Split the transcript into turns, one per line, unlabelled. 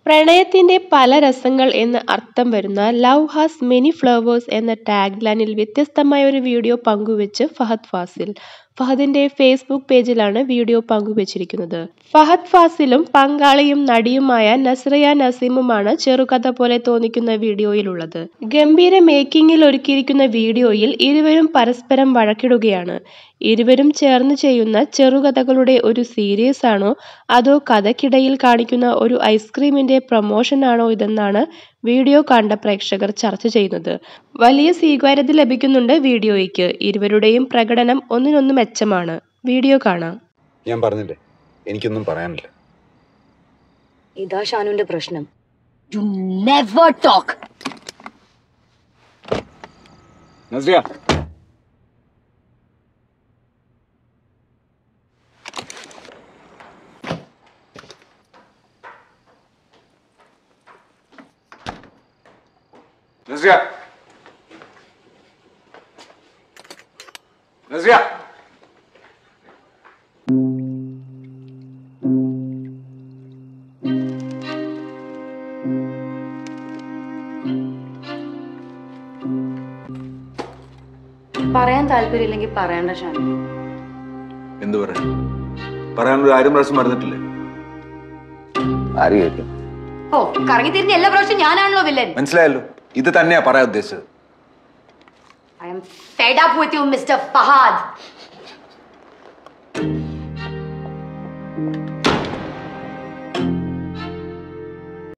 പ്രണയത്തിന്റെ പല രസങ്ങൾ എന്ന് അർത്ഥം വരുന്ന ലവ് ഹാസ് മെനി ഫ്ലവേഴ്സ് എന്ന ടാഗ് ലൈനിൽ വ്യത്യസ്തമായ ഒരു വീഡിയോ പങ്കുവെച്ച് ഫഹദ് ഫാസിൽ ഫഹദിന്റെ ഫേസ്ബുക്ക് പേജിലാണ് വീഡിയോ പങ്കുവച്ചിരിക്കുന്നത് ഫഹദ് ഫാസിലും പങ്കാളിയും നടിയുമായ നസ്രിയ നസീമുമാണ് ചെറുകഥ പോലെ തോന്നിക്കുന്ന വീഡിയോയിലുള്ളത് ഗംഭീര മേക്കിങ്ങിൽ ഒരുക്കിയിരിക്കുന്ന വീഡിയോയിൽ ഇരുവരും പരസ്പരം വഴക്കിടുകയാണ് ഇരുവരും ചേർന്ന് ചെയ്യുന്ന ചെറുകഥകളുടെ ഒരു സീരീസ് ആണോ അതോ കഥയ്ക്കിടയിൽ കാണിക്കുന്ന ഒരു ഐസ്ക്രീമിന്റെ പ്രൊമോഷൻ ആണോ ഇതെന്നാണ് വീഡിയോ കണ്ട പ്രേക്ഷകർ ചർച്ച ചെയ്യുന്നത് വലിയ സ്വീകാര്യത ലഭിക്കുന്നുണ്ട് വീഡിയോയ്ക്ക് ഇരുവരുടെയും പ്രകടനം ഒന്നിനൊന്ന് മെച്ചമാണ് വീഡിയോ കാണാം
ഞാൻ പറഞ്ഞില്ലേ എനിക്കൊന്നും പറയാനില്ല
ഇതാ ഷാനുവിന്റെ പ്രശ്നം you never talk
Nazriya Nazriya Nazriya
പറയാൻ താല്പര്യമില്ലെങ്കിൽ പറയണ്ട ഷാനു
എന്തു പറയാൻ പറയാനൊരു ആരും പ്രാവശ്യം മറന്നിട്ടില്ലേ ആര് കേൾക്കും
ഓ കറങ്ങി തിരിഞ്ഞ എല്ലാ പ്രാവശ്യം ഞാനാണല്ലോ വില്ലൻ
മനസ്സിലായല്ലോ ഇത് തന്നെയാ പറയാൻ ഉദ്ദേശിച്ചത്
I am fed up with you mister ഫഹാദ്